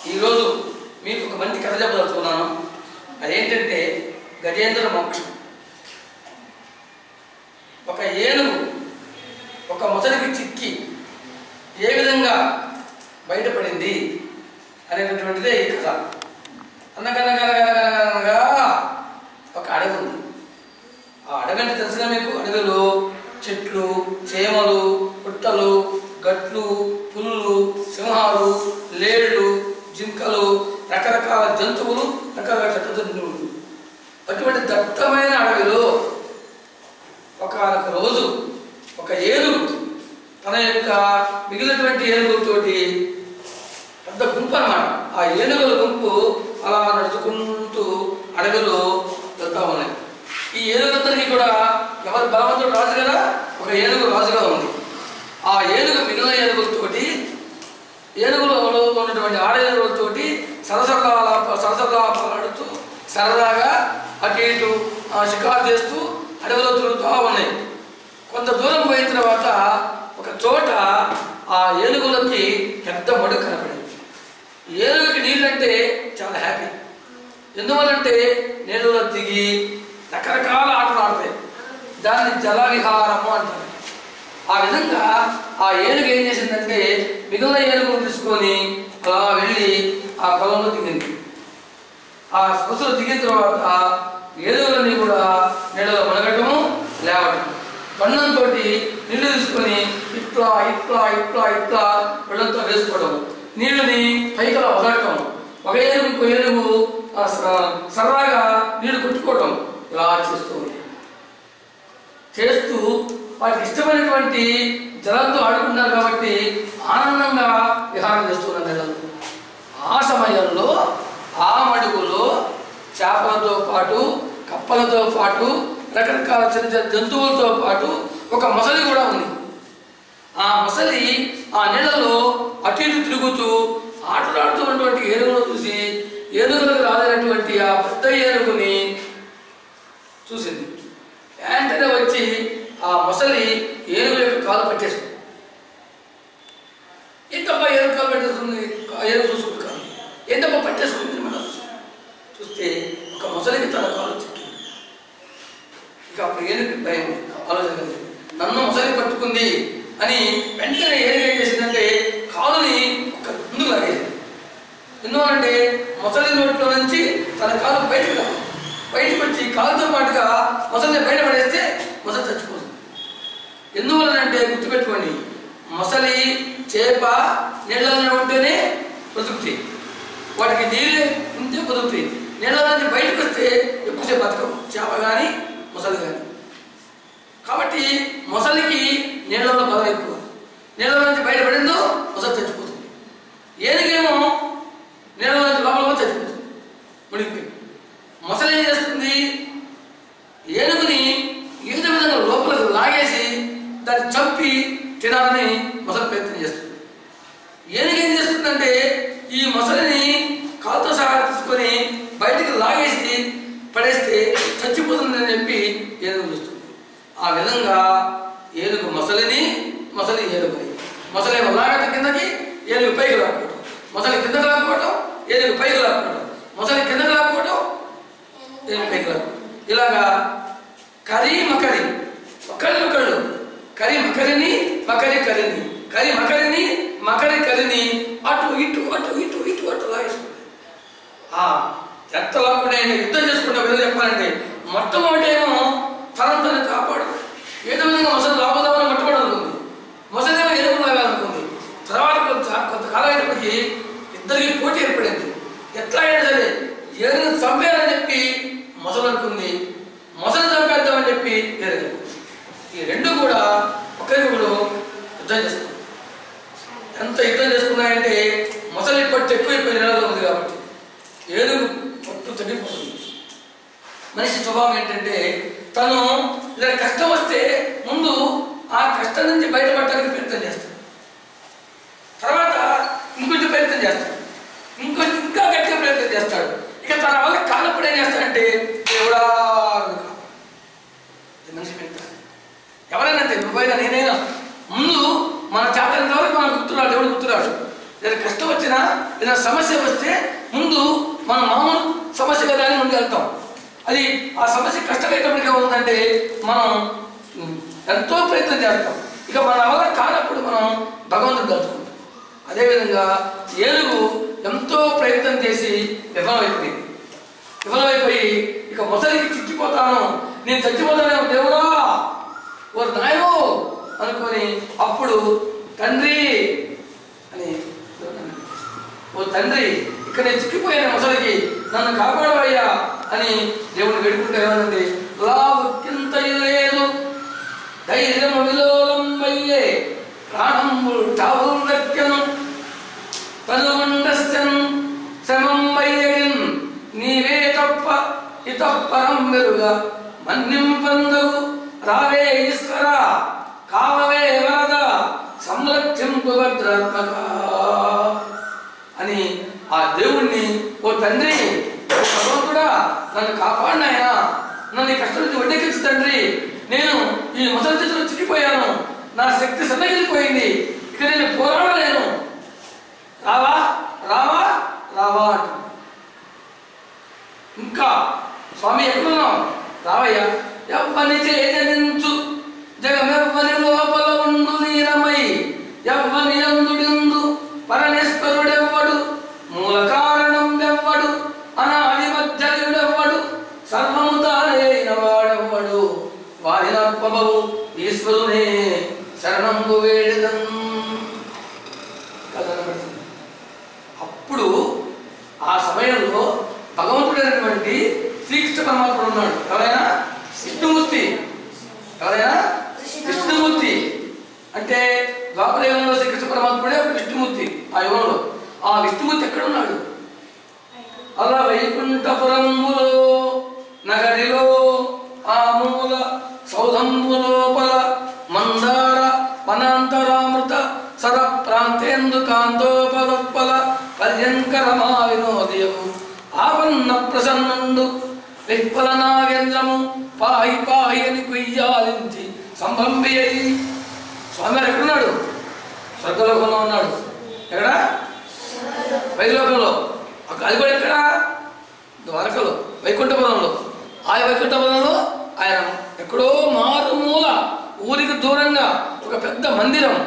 ఈరోజు మీకు ఒక మంచి కథ చెప్పదలుచుకున్నాను అదేంటంటే గజేంద్ర మోక్షం ఒక ఏనుగు ఒక మొసలికి చిక్కి ఏ విధంగా బయటపడింది అనేటటువంటిదే ఈ కథ అనగనగనగనగనగా ఒక అడవి ఉంది ఆ అడవి అంటే తెలుసుగా మీకు అడవిలో చెట్లు చేమలు పుట్టలు గట్లు పుల్లు సింహాలు లేళ్ళు జింకలు రకరకాల జంతువులు రకరకాల చెట్ల జంతువులు అటువంటి దట్టమైన అడవిలో ఒకనొక రోజు ఒక ఏనుగు తన యొక్క మిగిలినటువంటి ఏనుగులతోటి పెద్ద గుంపు అన్నమాట ఆ ఏనుగుల గుంపు అలా నడుచుకుంటూ అడవిలో వెళ్తా ఉన్నాయి ఈ ఏనుగులందరికీ కూడా ఎవరు బలవంతుడు రాజు కదా ఒక ఏనుగు రాజుగా ఉంది ఆ ఏనుగు మిగిలిన ఏనుగులతోటి ఏనుగులో ఉన్నటువంటి ఆడ ఏనుగులతోటి సరసలాల సరసలాడుతూ సరదాగా అటు ఇటు ఆ, షికారు చేస్తూ అడవిలో తిరుగుతూ ఉన్నాయి కొంత దూరం పోయిన తర్వాత ఒక చోట ఆ ఏనుగులకి పెద్ద మడుగు కనపడింది ఏనుగుకి నీళ్ళంటే చాలా హ్యాపీ ఎందువల్లంటే నీళ్ళలో దిగి రకరకాల ఆటలు ఆడతాయి దాన్ని జల విహారము అంటారు ఆ విధంగా ఆ ఏనుగు ఏం చేసిందంటే మిగిలిన ఏనుగులు తీసుకొని అలా వెళ్ళి ఆ పొలంలో దిగింది ఆ సొసలు దిగిన తర్వాత ఏనుగులన్నీ కూడా నీళ్ళలో మునగటము లేవటం బండంతో నీళ్లు తీసుకొని ఇట్లా ఇట్లా ఇట్లా ఇట్లా వెళ్ళంతో వేసుకోవడం నీళ్ళని పైకి అలా వదలటం ఒక ఏనుగు ఇంకో ఏనుగు ఆ స- సరదాగా నీళ్లు కొట్టుకోవడం ఇలా చేస్తూ ఉంది చేస్తూ వారికి ఇష్టమైనటువంటి జలంతో ఆడుకున్నారు కాబట్టి ఆనందంగా విహారం చేస్తున్నారు నెలలు ఆ సమయంలో ఆ మడుగులో చేపలతో పాటు కప్పలతో పాటు రకరకాల చిన్న చిన్న జంతువులతో పాటు ఒక మొసలి కూడా ఉంది ఆ మొసలి ఆ నీళ్ళలో అటు ఇటు తిరుగుతూ ఆటలాడుతున్నటువంటి ఏనుగును చూసి ఏనుగులకు రాదైనటువంటి ఆ పెద్ద ఏనుగుని చూసింది వెంటనే వచ్చి ఆ మొసలి ఏనుగు యొక్క కాలు పట్టేసుకుంది ఏంటబ్బా ఏనుగు కాలు పట్టేసుకుంది ఏనుగు చూసుకుంది కాదు ఏంటబ్బా పట్టేసుకుంది మన చూస్తే ఒక మొసలికి తన కాలు చిక్కింది ఇక అప్పుడు ఏనుగు భయం ఆలోచన కలిగింది నన్ను మొసలి పట్టుకుంది అని వెంటనే ఏనుగు ఏం చేసిందంటే కాలుని ఒక ముందుకు లాగేసింది ఎందువలంటే మొసలి నోట్లో నుంచి తన కాలు బయటకు రావాలి బయటకు వచ్చి కాలుతో పాటుగా మొసలిని బయట పడేస్తే మొసలి చచ్చిపోతుంది ఎందువలనంటే గుర్తుపెట్టుకోండి మొసలి చేప నీళ్ళలోనే ఉంటేనే బతుకుతాయి వాటికి నీళ్ళు ఉంటే బతుకుతాయి నీళ్ళ నుంచి బయటకు వస్తే ఎక్కువసేపు బతకవు చేప కానీ మొసలి కానీ కాబట్టి మొసలికి నీళ్ళలో బలం ఎక్కువ నీళ్ళ నుంచి బయటపడిందో మొసలి చచ్చిపోతుంది ఏనుగేమో నీళ్ళ నుంచి లోపల పోతే చచ్చిపోతుంది మునిగిపోయి మొసలి ఏం చేస్తుంది ఏనుగుని ఏదో విధంగా లోపలికి లాగేసి దాన్ని చంపి తినాలని మొసలి ప్రయత్నం చేస్తుంది ఏనుగు ఏం చేస్తుందంటే ఈ మొసలిని కాలుతో సహా తీసుకొని బయటికి లాగేసి పడేస్తే చచ్చిపోతుందని చెప్పి ఏనుగు చూస్తుంది ఆ విధంగా ఏనుగు మొసలిని మొసలి ఏనుగుని మొసలి లాగటం కిందకి ఏనుగు పైకి లాక్కోవడం మొసలి కిందకి లాక్కోవడం ఏనుగు పైకి లాక్కోవడం మొసలి కిందకి లాక్కోవడం ఏనుగు పైకి లాక్కోవడం ఇలాగా కరి మకరి ఒకళ్ళు ఒకళ్ళు కరి మకరిని మకరి కరిని కరి మకరిని మకరి కరిని అటు ఇటు అటు ఇటు ఇటు అటు లాగేసుకుంటారు ఆ ఎంత లాక్కుండా యుద్ధం చేసుకుంటే విధంగా చెప్పాలంటే మొట్టమొదటి ఏమో తనను తను కాపాడు ఏదో విధంగా మొసలు లాగుదామని మొట్టమొదటి అనుకుంది మొసలేమో ఎరుపు లాగాలనుకుంది తర్వాత కొంత కొంతకాలం అయినప్పటికీ ఇద్దరికి పోటీ ఏర్పడింది ఎట్లా అయినా సరే ఏనుగు చంపేయాలని చెప్పి మొసలు అనుకుంది మొసలు చంపేద్దామని చెప్పి ఏనుగు ఈ రెండు కూడా ఒకరికొకరు యుద్ధం చేస్తుంది ఎంత యుద్ధం చేసుకున్నాయంటే మొసలి పట్టు ఎక్కువైపోయిన నెలలో ఉంది కాబట్టి ఏనుగు పట్టు తగ్గిపోతుంది మనిషి స్వభావం ఏంటంటే తను ఇలా కష్టం వస్తే ముందు ఆ కష్టం నుంచి బయటపడటానికి ప్రయత్నం చేస్తాడు తర్వాత ఇంకొంచెం ప్రయత్నం చేస్తాడు ఇంకొంచెం ఇంకా గట్టిగా ప్రయత్నం చేస్తాడు ఇక తన వల్ల కానప్పుడు ఏం చేస్తాడంటే దేవుడా అని కాపాడు. ఇది మనిషి మెంటాలిటీ. ఎవరైనా అంతే నువ్వైనా నేనైనా ముందు మన చేతనంత వరకు మనకు గుర్తురాడు దేవుడు గుర్తురాడు ఏదైనా కష్టం వచ్చినా ఏదైనా సమస్య వస్తే ముందు మనం మామూలు సమస్య కదా అని ముందు వెళ్తాం అది ఆ సమస్య కష్టమైనప్పటికీ ఏమవుతుందంటే మనం ఉమ్, ఎంతో ప్రయత్నం చేస్తాం ఇక మన వల్ల కానప్పుడు మనం భగవంతుడు తలుచుకుంటాం అదేవిధంగా ఏనుగు ఎంతో ప్రయత్నం చేసి విఫలమైపోయింది విఫలమైపోయి ఇక ముసలికి చిక్కిపోతాను నేను చచ్చిపోతానేమో దేవుడా ఓ నాయనో అనుకొని అప్పుడు తండ్రి అని ఓ తండ్రి ఇక్కడ నేను చిక్కిపోయాను ముసలికి నన్ను కాపాడవయ్యా అని దేవుని వేడుకుంటే ఏమనండి లావుకింత లేదు ధైర్యము విలోలంబయ్యే ప్రాణము చావులు దక్కెను తనుమండస్యన్ శమమ్మయ్యగిన్ నీవే తప్ప ఇతప్పరం వెరుగా మన్నింపందవు రావే ఈశ్వర కావవే వరద సంరక్షింపు భద్రాత్మక అని ఆ దేవుణ్ణి ఓ తండ్రి ఓ భగవంతుడా నన్ను కాపాడినాయన నన్ను ఈ కష్టం నుంచి వడ్డెక్కించు తండ్రి నేను ఈ ముసలి చేతిలో చిక్కిపోయాను నా శక్తి సన్నగిలిపోయింది ఇక నేను పోరాడలేను రావా రావా రావా అంటుంది ఇంకా స్వామి ఎక్కడున్నావు రావయ్యా ఎవ్వని చేజనించు జగమెవ్వని లోపల ఉండు నీరమై ఎవ్వని అందుడిందు పరమేశ్వరుడెవ్వడు మూల కారణం ఎవ్వడు అనాది మధ్యయుడెవ్వడు సర్వము తానైన వాడెవ్వడు వారి నప్పబవు ఈశ్వరునే శరణంగు వేడిదం కదనబడుతుంది అప్పుడు ఆ సమయంలో భగవంతుడైనటువంటి శ్రీకృష్ణ పరమాత్ముడు ఉన్నాడు ఎవరైనా విష్ణుమూర్తి ఎవరైనా విష్ణుమూర్తి అంటే ద్వాపర యుగంలో శ్రీకృష్ణ పరమాత్ముడే ఒక విష్ణుమూర్తి ఆ యుగంలో ఆ విష్ణుమూర్తి ఎక్కడ ఉన్నాడు అలా వైకుంఠపురములో నగరిలో ఆ మూల సౌధంబు లోపల మందార వనాంతరామృత సర ప్రాంతేందు కాంతోపలోత్పల పర్యంకరమా వినోదయము ఆపన్న ప్రసన్నుండు విఫల నాగేంద్రము పాయి పాయి అని కుయ్యాలించి సంభంబి అయి స్వామివారు ఎక్కడున్నాడు స్వర్గలోకంలో ఉన్నాడు ఎక్కడ వైలోకంలో అక్కడ అది కూడా ఎక్కడ ద్వారకలో వైకుంఠపురంలో ఆ వైకుంఠపురంలో ఆయన ఎక్కడో మారుమూల ఊరికి దూరంగా ఒక పెద్ద మందిరం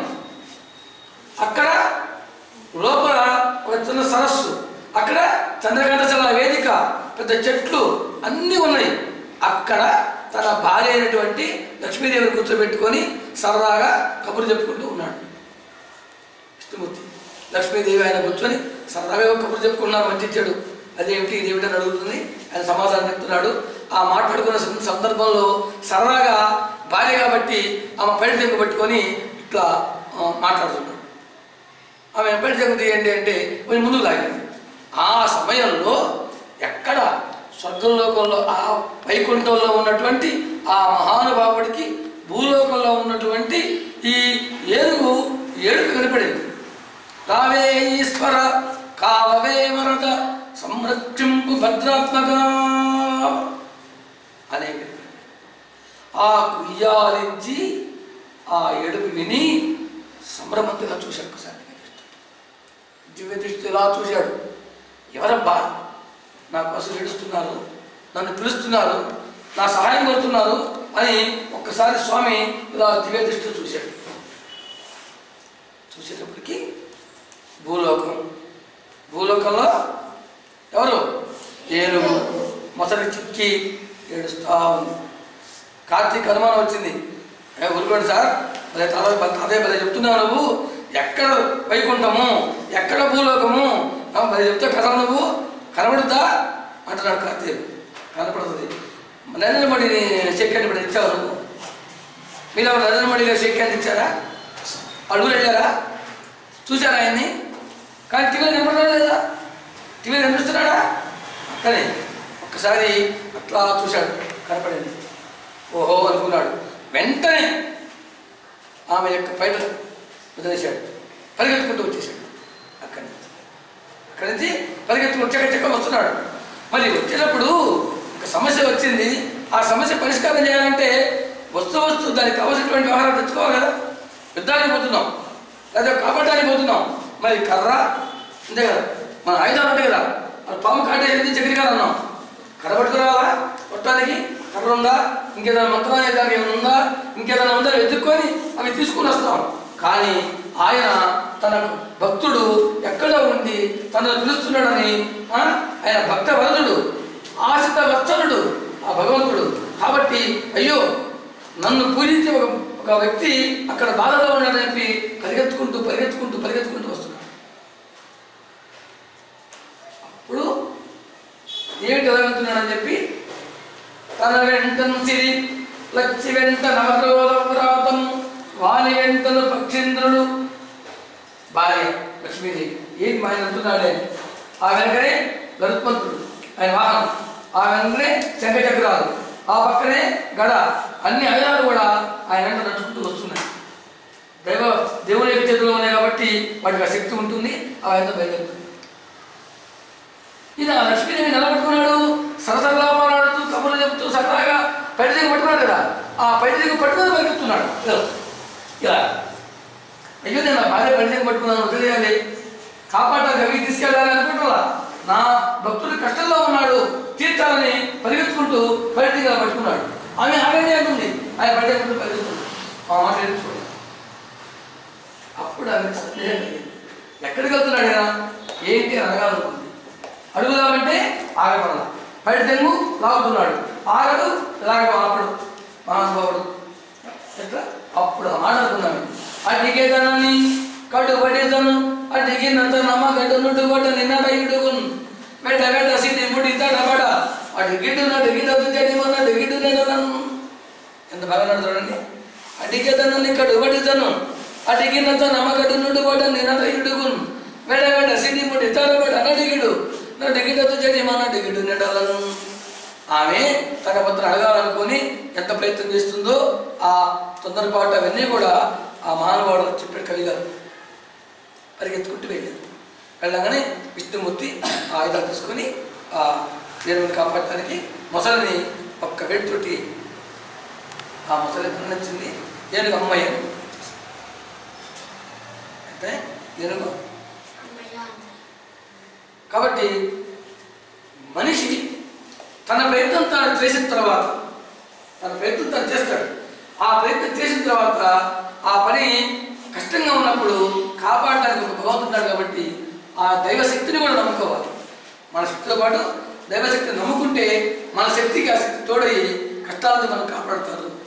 అక్కడ లోపల ఒక చిన్న సరస్సు అక్కడ చంద్రకంఠశల వేదిక పెద్ద చెట్లు అన్నీ ఉన్నాయి అక్కడ తన భార్య అయినటువంటి లక్ష్మీదేవిని కూర్చోబెట్టుకొని సరదాగా కబుర్లు చెప్పుకుంటూ ఉన్నాడు విష్ణుమూర్తి లక్ష్మీదేవి ఆయన కూర్చొని సరదాగా ఒక కబుర్లు చెప్పుకున్నారు మంచి చెడు అదేమిటి ఇదేమిటి అని అడుగుతుంది ఆయన సమాధానం చెప్తున్నాడు ఆ మాట్లాడుకున్న సం- సందర్భంలో సరదాగా భార్య కాబట్టి ఆమె పైన తెంగు పట్టుకొని ఇట్లా ఆ, మాట్లాడుతున్నాడు ఆమె ఎప్పటి తెంగు తీయండి అంటే కొంచెం ముందుకు లాగింది ఆ సమయంలో ఎక్కడ స్వర్గంలోకంలో ఆ వైకుంఠంలో ఉన్నటువంటి ఆ మహానుభావుడికి భూలోకంలో ఉన్నటువంటి ఈ ఏనుగు ఏడుపు కనపడింది రావే ఈశ్వర కావవే వరద సంరక్షింపు భద్రాత్మగా అనే విధంగా. ఆ కుయ్యాలించి ఆ ఏడుపు విని సంభ్రమంతుగా చూశాడు ఒకసారి దివ్య దృష్టి ఇలా చూశాడు ఎవరబ్బా నా కోసం ఏడుస్తున్నారు నన్ను పిలుస్తున్నారు నా సహాయం కోరుతున్నారు అని ఒక్కసారి స్వామి ఇలా దివ్య దృష్టితో చూశాడు చూసేటప్పటికి భూలోకం భూలోకంలో ఎవరు ఏనుగు మొసలి చిక్కి ఏడుస్తా ఉంది కార్తీక్ అనుమానం వచ్చింది ఏ ఊరుకోండి సార్ అదే తల అదే భలే చెప్తున్నావు నువ్వు ఎక్కడ వైకుంఠము ఎక్కడ భూలోకము ఆ, భలే చెప్తే కథ నువ్వు కనబడుద్దా అంటున్నాడు కార్తీక్ కనపడుతుంది నరేంద్ర మోడీని చెక్ హ్యాండ్ ఇప్పుడు ఇచ్చావు నువ్వు మీరు ఎవరు నరేంద్ర మోడీ గారు చెక్ హ్యాండ్ ఇచ్చారా అడుగులు వెళ్ళారా చూశారా ఆయన్ని కానీ టీవీలో కనపడలేదు లేదా టీవీలో కనిపిస్తున్నాడా కానీ ఒక్కసారి అట్లా చూశాడు కనపడింది ఓహో అనుకున్నాడు వెంటనే ఆమె యొక్క పైట వదిలేశాడు పరిగెత్తుకుంటూ వచ్చేసాడు అక్కడి నుంచి అక్కడి నుంచి పరిగెత్తుకుంటూ చెక్క చెక్క వస్తున్నాడు మరి వచ్చేటప్పుడు ఒక సమస్య వచ్చింది ఆ సమస్య పరిష్కారం చేయాలంటే వస్తూ వస్తూ దానికి కావాల్సినటువంటి ఆహారం తెచ్చుకోవాలి కదా యుద్ధానికి పోతున్నాం లేదా కాపాడడానికి పోతున్నాం మరి కర్ర అంతే కదా మన ఆయుధాలు ఉంటాయి కదా మరి పాము కాటేసింది చక్రి కదా అన్నాం కర్ర పట్టుకురావాలా కొట్టడానికి కర్ర ఉందా ఇంకేదైనా మంత్రం దానికి ఏమైనా ఉందా ఇంకేదైనా ఉందా వెతుక్కొని అవి తీసుకుని వస్తాం కానీ ఆయన తన భక్తుడు ఎక్కడ ఉండి తనను పిలుస్తున్నాడని ఆ, ఆయన భక్త వరదుడు ఆశిత వత్సలుడు ఆ భగవంతుడు కాబట్టి అయ్యో నన్ను పూజించే ఒక ఒక వ్యక్తి అక్కడ బాధలో ఉన్నాడని చెప్పి పరిగెత్తుకుంటూ పరిగెత్తుకుంటూ పరిగెత్తుకుంటూ వస్తున్నాడు అప్పుడు ఏమిటి ఎదగలుగుతున్నాడని చెప్పి తన వెంట సిరి లచ్చి వెంట నవరోధం వాని వెంటను పక్షేంద్రుడు భార్య లక్ష్మీదేవి ఏంటి మా ఆయన అంటున్నాడే ఆ వెనకనే గరుత్మంతుడు ఆయన వాహనం ఆ వెనకనే శంఖచక్రాలు ఆ పక్కనే గద అన్ని ఆయుధాలు కూడా ఆయన వెంట నడుచుకుంటూ వస్తున్నాయి దైవ దేవుని యొక్క చేతిలో ఉన్నాయి కాబట్టి వాటికి ఆ శక్తి ఉంటుంది ఆ ఆయన బయలుదేరుతుంది ఇది ఆ లక్ష్మీదేవి నిలబట్టుకున్నాడు సరసలాపాలాడుతూ కబుర్లు చెప్తూ సరదాగా పైట దిగు పట్టుకున్నాడు కదా ఆ పైట దిగు పట్టుకొని పరిగెత్తున్నాడు ఇలా ఇలా అయ్యో నేను నా భార్య పైట దిగు పట్టుకున్నాను వదిలేయాలి కాపాడాలి అవి తీసుకెళ్ళాలి అనుకుంటున్నా నా భక్తుడు కష్టంలో ఉన్నాడు తీర్చాలని పరిగెత్తుకుంటూ పైట దిగు పట్టుకున్నాడు ఆమె ఆగండి అంటుంది ఆయన పైట దిగు పరిగెత్తుకుంటూ ఆ మాట నేర్చుకోండి అప్పుడు ఆమె సందేహం కలిగింది ఎక్కడికి వెళ్తున్నాడు ఆయన ఏంటి అని అడగాలనుకుంది అడుగుదామంటే ఆగపడాల బయట తెంగు లాగుతున్నాడు ఆగడు లాగడు ఆపడు మహానుభావుడు ఎట్లా అప్పుడు ఆడుకున్నాను అడిగేదనని కడుబడేదను అడిగినంత నమ్మగడ్డు నుండి కూడా నిన్నడయుడుగున్ వెంట వెంట సిద్ధి ముడి తడబడ అడిగిడు అడిగినదు జడిమన్న అడిగిడు నెడలను ఎంత బాగా నడుతాడండి అడిగేదనని కడుబడిదను అడిగినంత నమ్మగడ్డు నుండి కూడా నిన్నడయుడుగున్ వెంట వెంట సిద్ధి ముడి తడబడ నడిగిడు నడిగిడదు జడిమన్న అడిగిడు నెడలను ఆమె తన భర్తను అడగాలనుకొని ఎంత ప్రయత్నం చేస్తుందో ఆ తొందరపాటు అవన్నీ కూడా ఆ మానవాడు చెప్పాడు కవి గారు పరిగెత్తుకుంటూ వెళ్ళాడు వెళ్ళగానే విష్ణుమూర్తి ఆ ఆయుధాలు తీసుకొని ఆ దేవుని కాపాడటానికి మొసలిని ఒక్క వేడితోటి ఆ మొసలి మరణించింది ఏనుగు అమ్మాయి అని గుర్తుకొచ్చేసింది. అంటే ఏనుగు కాబట్టి మనిషి తన ప్రయత్నం తాను చేసిన తర్వాత తన ప్రయత్నం తాను చేస్తాడు ఆ ప్రయత్నం చేసిన తర్వాత ఆ పని కష్టంగా ఉన్నప్పుడు కాపాడడానికి ఒక భగవంతుడు ఉన్నాడు కాబట్టి ఆ దైవశక్తిని కూడా నమ్ముకోవాలి మన శక్తితో పాటు దైవశక్తిని నమ్ముకుంటే మన శక్తికి ఆ శక్తి తోడయి కష్టాలను మనం కాపాడుతారు